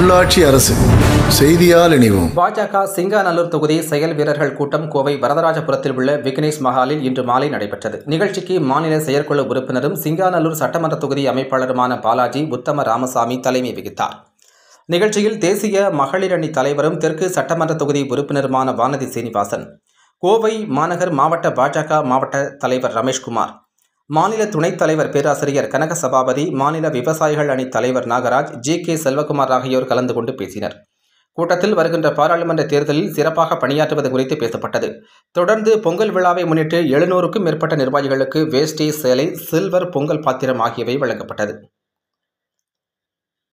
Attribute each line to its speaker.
Speaker 1: உள்ளாட்சி அரசு செய்தியால் இணைவோம்
Speaker 2: பாஜக சிங்காநல்லூர் தொகுதி செயல் வீரர்கள் கூட்டம் கோவை வரதராஜபுரத்தில் உள்ள விக்னேஷ் மஹாலில் இன்று மாலை நடைபெற்றது நிகழ்ச்சிக்கு மாநில செயற்குழு உறுப்பினரும் சிங்காநல்லூர் சட்டமன்ற தொகுதி அமைப்பாளருமான பாலாஜி உத்தம ராமசாமி தலைமை வகித்தார் நிகழ்ச்சியில் தேசிய மகளிர் அணி தலைவரும் தெற்கு சட்டமன்ற தொகுதி உறுப்பினருமான வானதி சீனிவாசன் கோவை மாநகர் மாவட்ட பாஜக மாவட்ட தலைவர் ரமேஷ்குமார் மாநில துணைத் தலைவர் பேராசிரியர் கனக சபாபதி மாநில விவசாயிகள் அணி தலைவர் நாகராஜ் ஜி கே செல்வகுமார் ஆகியோர் கலந்து கொண்டு பேசினர் கூட்டத்தில் வருகின்ற பாராளுமன்ற தேர்தலில் சிறப்பாக பணியாற்றுவது குறித்து பேசப்பட்டது தொடர்ந்து பொங்கல் விழாவை முன்னிட்டு எழுநூறுக்கும் மேற்பட்ட நிர்வாகிகளுக்கு வேஷ்டி சேலை சில்வர் பொங்கல் பாத்திரம் ஆகியவை வழங்கப்பட்டது